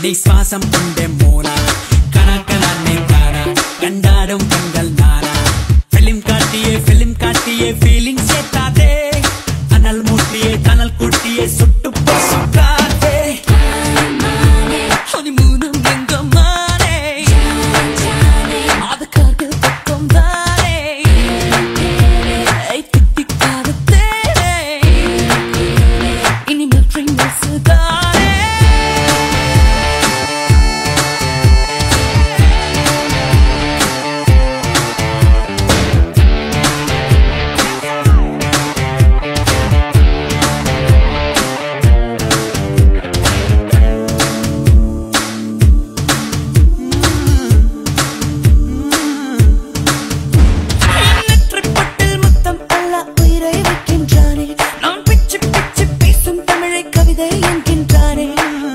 நீ சுவாசம் கொண்டே மோனா கணக்கனா நேத்தாரா கண்டாடும் கண்கள் நானா பிலிம் காட்டியே பிலிம் காட்டியே ஃபீலிங் சேர்த்தாதே அனல் மூட்டியே கனல் கூட்டியே சுட்டு சுட்டாதே ஹனிமூனும் எங்க மாறே அதுக்காக பக்கம் தானே ஐ திட்டிக்காத தேரே இனிமேல் ட்ரிங்கஸ் தானே நெற்றிப்பட்டில் முத்தம் அல்ல உயிரை வைக்கின்றானே நான் பிச்சு பிச்சு பேசும் தமிழை கவிதை என்கின்றானே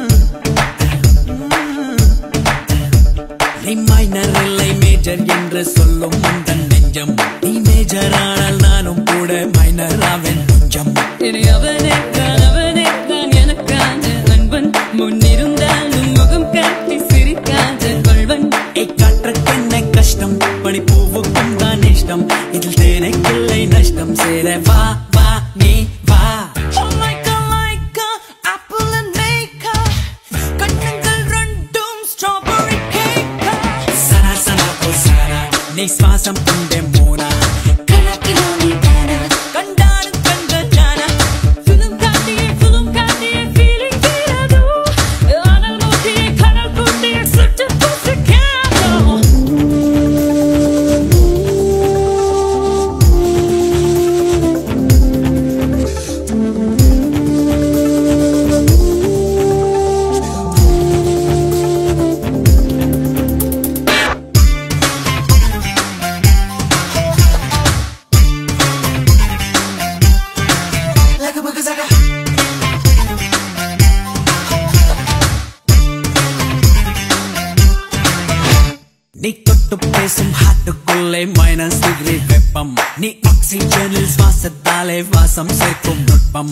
நீ மைனர் இல்லை மேஜர் என்று சொல்லும் உந்தன் நெஞ்சம் நீ மேஜர் ஆனால் நானும் கூட மைனர் ஆவேன் கொஞ்சம் இனி அவனே தான் அவனே தான் எனக்கான அன்பன் முன்னிருந்தாலும் முகம் காட்டி சிரிக்காத கொள்வன் ஏய் காற்றுக்கு என்ன கஷ்டம் பனிப்பூவுக்கும் தான் இஷ்டம் இதில் தேனைக்கில்லை நஷ்டம் சேர வா வா நீ வா Like a, like a apple and make a கண்ணங்கள் ரெண்டும் strawberry cake சனா சனா ஓ சனா நீ சுவாசம் கொண்டே மோனா கணக்கிலோ நீ தானா கண்டாடும் கண்கள் நானா புதும் காட்டியே புதும் காட்டியே feeling தீராதோ ஆனால் மூட்டியே கனல் கூட்டியே சுட்டு புட்டு கேட்டோ நீ தொட்டு பேசும் ஹாட்டுக்குள்ளே மைனஸ் டிகிரி வெப்பம் நீ ஆக்சிஜனில் சுவாசத்தாலே வாசம் சேர்க்கும் நுட்பம்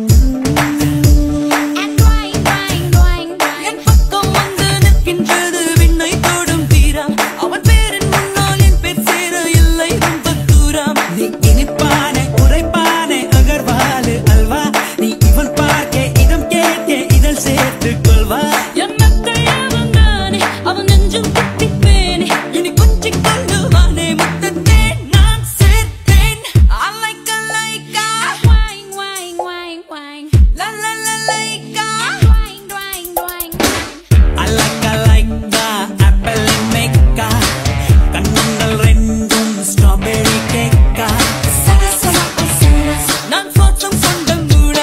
என் பக்கம் வந்து நிற்கின்றது விண்ணை தொடும் தீரம் அவன் பேரின் முன்னால் என் பேர் சேர இல்லை ரொம்ப தூரம் நீ இனிப்பானே உரைப்பானே அகர்வாலு அல்வா நீ இவன் பார்க்க இதம் கேட்க இதழ் சேர்த்து கொள்வா எண்ணத்தை அவன் தானே அவன் நெஞ்சும் குத்திப்பேனே இனி கொஞ்சம் கொள்ளுவானே முத்தத்தே நான் சேர்த்தேன் அலைக்க லைக்கா Wine, wine, wine, wine. la la la லைக்கா Wine, wine, wine, wine. அலைக்க லைக்கா ஆப்பிள் மேக்கா கண்ணங்கள் ரெண்டும் ஸ்ட்ராபெரி கேக்கா சர சர சர நான் சோற்றம் கொண்ட மூட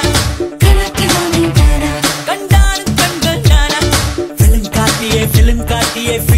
கணக்கிலோ நீ தானா கண்டாடும் கண்கள் நானா பிலிம் காட்டியே பிலிம் காட்டியே